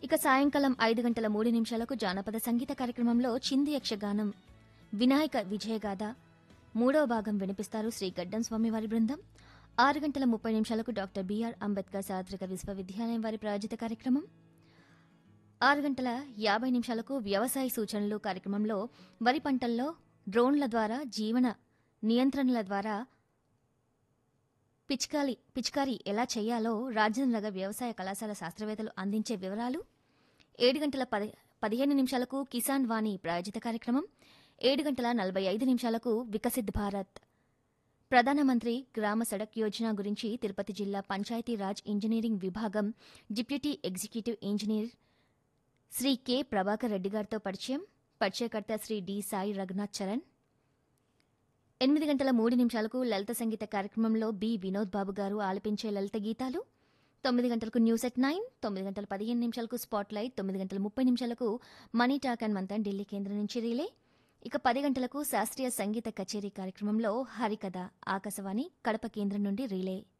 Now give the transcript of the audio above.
ఇక సాయంకాలం ఐదు గంటల మూడు నిమిషాలకు జానపద సంగీత కార్యక్రమంలో చింది యక్షగానం వినాయక విజయగాథ మూడవ భాగం వినిపిస్తారు శ్రీ గడ్డం స్వామివారి బృందం ఆరు గంటల ముప్పై నిమిషాలకు డాక్టర్ బిఆర్ అంబేద్కర్ సార్వత్రిక విశ్వవిద్యాలయం వారి ప్రాయోజిత కార్యక్రమం ఆరు గంటల యాభై నిమిషాలకు వ్యవసాయ సూచనలు కార్యక్రమంలో వరి పంటల్లో డ్రోన్ల ద్వారా జీవన నియంత్రణల ద్వారా పిచికాలి పిచికారీ ఎలా చేయాలో రాజేంద్రనగర్ వ్యవసాయ కళాశాల శాస్త్రవేత్తలు అందించే వివరాలు ఏడు గంటల పది పదిహేను నిమిషాలకు కిసాన్ వాణి ప్రాయోజిత కార్యక్రమం ఏడు గంటల నలభై ఐదు నిమిషాలకు వికసిత్ భారత్ ప్రధానమంత్రి గ్రామ సడక్ యోజన గురించి తిరుపతి జిల్లా పంచాయతీరాజ్ ఇంజనీరింగ్ విభాగం deputy executive engineer Shri K Prabhakar Reddy గారితో పరిచయం పరిచయకర్త శ్రీ డి సాయి రఘునాథ్ చరణ్ ఎనిమిది గంటల మూడు నిమిషాలకు లలిత సంగీత కార్యక్రమంలో బి వినోద్ బాబు గారు ఆలపించే లలిత గీతాలు తొమ్మిది గంటలకు న్యూస్ ఎట్ నైన్ తొమ్మిది గంటల పదిహేను నిమిషాలకు స్పాట్ లైట్ తొమ్మిది గంటల ముప్పై నిమిషాలకు money talk and Manthan Delhi కేంద్రం నుంచి రీలే ఇక పది గంటలకు శాస్త్రీయ సంగీత కచేరీ కార్యక్రమంలో హరికథ ఆకాశవాణి కడప కేంద్రం నుండి రీలే